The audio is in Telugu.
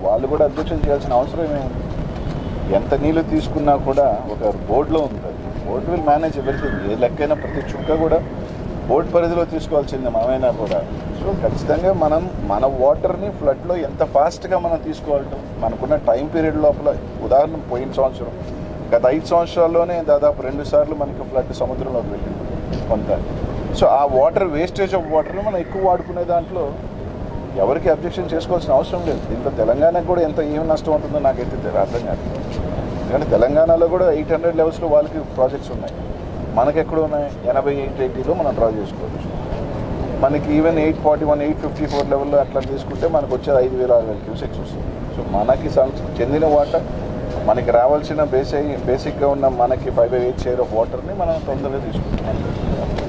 వాళ్ళు కూడా అబ్జెక్షన్ చేయాల్సిన అవసరం ఏముంది ఎంత నీళ్లు తీసుకున్నా కూడా ఒక బోర్డులో ఉంటుంది బోర్డు విల్ మేనేజ్ ఎవ్రీథింగ్ ఏ లెక్కైనా ప్రతి చుక్క కూడా బోర్డు పరిధిలో తీసుకోవాల్సిందే మనమైనా కూడా సో ఖచ్చితంగా మనం మన వాటర్ని ఫ్లడ్లో ఎంత ఫాస్ట్గా మనం తీసుకోవాలి మనకున్న టైం పీరియడ్ లోపల ఉదాహరణ పోయిన సంవత్సరం గత ఐదు సంవత్సరాల్లోనే దాదాపు రెండు సార్లు మనకి ఫ్లడ్ సముద్రంలోకి వెళ్ళింది కొంత సో ఆ వాటర్ వేస్టేజ్ ఆఫ్ వాటర్ని మనం ఎక్కువ వాడుకునే దాంట్లో ఎవరికి అబ్జెక్షన్ చేసుకోవాల్సిన అవసరం లేదు దీంట్లో తెలంగాణకు కూడా ఎంత ఏం నష్టం ఉంటుందో నాకైతే తెలి- అర్థం కాదు ఎందుకంటే తెలంగాణలో కూడా ఎయిట్ హండ్రెడ్ లెవెల్స్లో వాళ్ళకి ప్రాజెక్ట్స్ ఉన్నాయి మనకి ఎక్కడ ఉన్నాయి ఎనభై ఎయిట్ ఎయిటీలో మనం డ్రా చేసుకోవచ్చు మనకి even eight forty one eight fifty four లెవెల్లో అట్లా తీసుకుంటే మనకు వచ్చేది ఐదు వేల ఆరు వేల క్యూసెక్స్ వస్తుంది సో మనకి సం- చెందిన వాటర్ మనకి రావాల్సిన బేసిక్ బేసిక్గా ఉన్న మనకి five by eight share of వాటర్ని మనం తొందరగా తీసుకుంటాం